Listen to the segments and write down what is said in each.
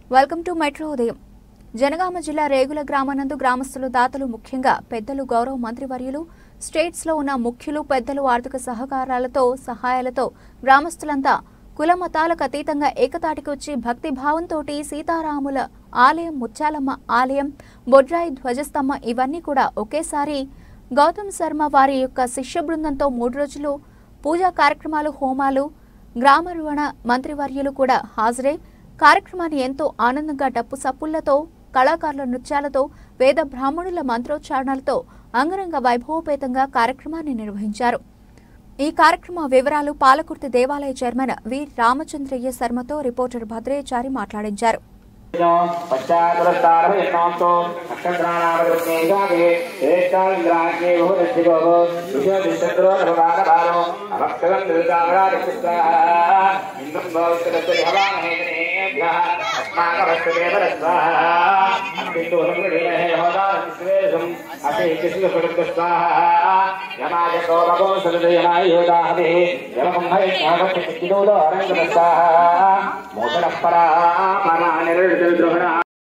welcome to metro ఉదయం జనగామ జిల్లా రేగుల గ్రామానందు గ్రామస్తులు దాతలు ముఖ్యంగా పెద్దలు గౌరవ మంత్రివర్యులు స్టేట్స్ లో ఉన్న ముఖ్యులు పెద్దలు ఆర్థిక సహకారాలతో సహాయాలతో గ్రామస్తులంతా కుల మతాలకు అతీతంగా ఏకతాటికి వచ్చి భక్తి భావంతో సీతారాముల ఆలయం ముత్యాలమ్మ ఆలయం బొడ్రాయి ధ్వజస్తంభం ఇవన్నీ కూడా ఒకేసారి గౌతమ్ శర్మ వారి యొక్క శిష్య బృందంతో మూడు రోజులు పూజా కార్యక్రమాలు హోమాలు గ్రామ రవాణా మంత్రివర్యులు కూడా హాజరై కార్యక్రమాన్ని ఎంతో ఆనందంగా డప్పు సప్పుళ్లతో కళాకారుల నృత్యాలతో వేద బ్రాహ్మణుల మంత్రోచ్చారణలతో అంగరంగ వైభవపేతంగా కార్యక్రమాన్ని నిర్వహించారు ఈ కార్యక్రమ వివరాలు పాలకుర్తి దేవాలయ చైర్మన్ వి రామచంద్రయ్య శర్మతో రిపోర్టర్ భద్రేచారి మాట్లాడించారు పశ్చాత్తారభయన్నోంతో నక్షత్రానామృతేజాగే శ్రేష్టాంగ్రాజ్ఞే బహుదృష్టిగో విశ్వదిశద్రో నభారభారో అభక్షగం దుర్గామరాజపుత్రాः ఇంద్రం భవిష్యదస్య భవామహేతనేభ్యः అస్మాకభక్షదేవరస్వాహ అస్మిन्दోహంగృహేణే హోదారస్వేషం అపి కృష్ణసుడుస్వాహ యమాయ కౌరవో సదయమాయ యోదాహే యమకుంభై జ్ఞాపతినోదో అరంగదస్వాహ మోసరపరా పరానిరుద్రోహణ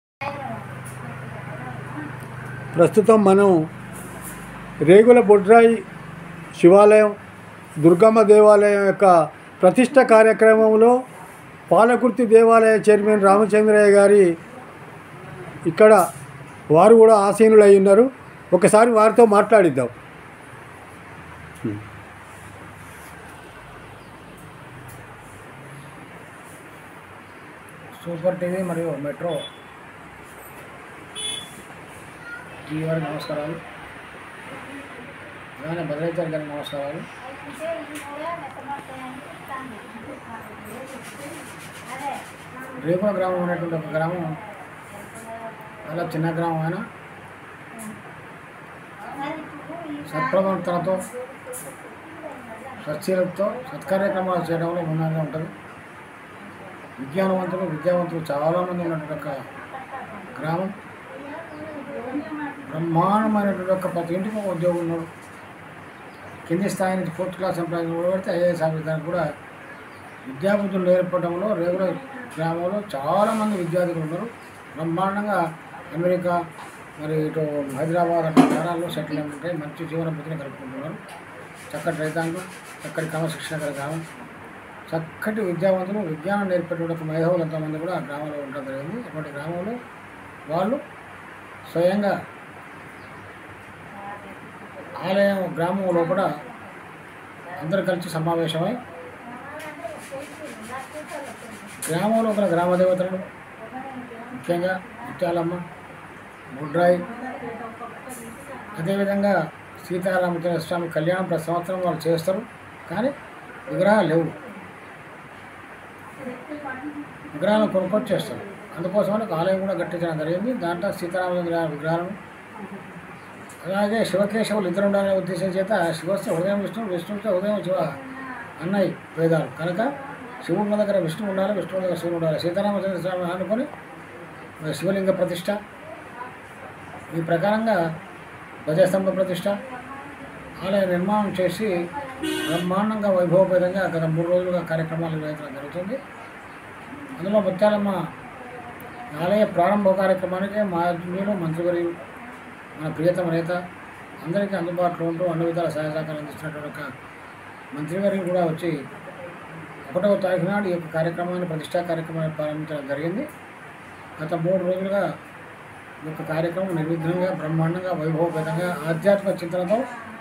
ప్రస్తుతం మనం రేగుల బొడ్రాయి శివాలయం దుర్గమ్మ దేవాలయం యొక్క ప్రతిష్ట కార్యక్రమంలో పాలకుర్తి దేవాలయ చైర్మన్ రామచంద్రయ్య గారి ఇక్కడ వారు కూడా ఆసీనులు అయి ఉన్నారు ఒకసారి వారితో మాట్లాడిద్దాం సూపర్ టీవీ మరియు మెట్రో టీవీ వారికి నమస్కారాలు అలానే భద్రాచారి గారికి నమస్కారాలు రేపుల గ్రామం అనేటువంటి ఒక గ్రామం చాలా చిన్న గ్రామం అయినా సత్ప్రవర్తనతో సత్శీలతో సత్కార్యక్రమాలు చేయడంలో ముందంగా ఉంటుంది విజ్ఞానవంతులు విద్యావంతులు చాలామంది ఉన్నటువంటి ఒక గ్రామం బ్రహ్మాండమైనటువంటి ఒక ప్రతి ఇంటికి ఒక ఉద్యోగం ఉన్నాడు కింది స్థాయి నుంచి ఫోర్త్ క్లాస్ ఎంప్లాయీ పెడితే ఐఏఎస్ ఆఫీసర్ కూడా విద్యాబుద్ధులు నేర్పడంలో రెగ్యులర్ గ్రామంలో చాలామంది విద్యార్థులు ఉన్నారు బ్రహ్మాండంగా అమెరికా మరి ఇటు హైదరాబాద్ అట్లా నగరాల్లో సెటిల్ అయి ఉంటాయి మంచి జీవన బుద్ధిని గడుపుకుంటున్నారు చక్కటి రైతాంగం చక్కటి క్రమశిక్షణ గల గ్రామం చక్కటి విద్యావంతులు విజ్ఞానం నేర్పేటువంటి ఒక మేధావులు ఎంతోమంది కూడా ఆ గ్రామంలో ఉండడం జరిగింది అటువంటి గ్రామంలో వాళ్ళు స్వయంగా ఆలయం గ్రామం లోపల అందరు కలిసి సమావేశమై గ్రామంలో గల గ్రామ దేవతలను ముఖ్యంగా ముత్యాలమ్మ ముడ్రాయి అదేవిధంగా సీతారామచంద్ర స్వామి కళ్యాణం ప్రతి సంవత్సరం వాళ్ళు చేస్తారు కానీ విగ్రహాలు లేవు విగ్రహాలను కొనుక్కొచ్చి చేస్తారు అందుకోసమని ఒక ఆలయం కూడా కట్టించడం జరిగింది దాంట్లో సీతారామచంద్ర విగ్రహాలను అలాగే శివకేశవులు ఇద్దరు ఉండాలనే ఉద్దేశం చేత శివస్తే హృదయం విష్ణు విష్ణువుతో హృదయం శివ అన్నాయి వేదాలు కనుక శివుడు ఉన్న దగ్గర విష్ణు ఉండాలి విష్ణువు దగ్గర శివుడు ఉండాలి సీతారామచంద్ర స్వామి అనుకొని శివలింగ ప్రతిష్ట ఈ ప్రకారంగా ధ్వజస్తంభ ప్రతిష్ట ఆలయ నిర్మాణం చేసి బ్రహ్మాండంగా వైభవపేతంగా గత మూడు రోజులుగా కార్యక్రమాలు నిర్వహించడం జరుగుతుంది అందులో ముత్యాలమ్మ ఆలయ ప్రారంభ కార్యక్రమానికి మా నేను మంత్రివర్యులు మన ప్రియతమ నేత అందరికీ అందుబాటులో ఉంటూ అన్ని విధాల సహాయ సహకారం అందిస్తున్నటువంటి ఒక మంత్రివర్యులు కూడా వచ్చి ఒకటవ తారీఖు నాడు ఈ యొక్క కార్యక్రమాన్ని ప్రతిష్టా కార్యక్రమాన్ని ప్రారంభించడం జరిగింది గత మూడు రోజులుగా ఈ యొక్క కార్యక్రమం నిర్విఘ్నంగా బ్రహ్మాండంగా వైభవపేతంగా ఆధ్యాత్మిక చింతనతో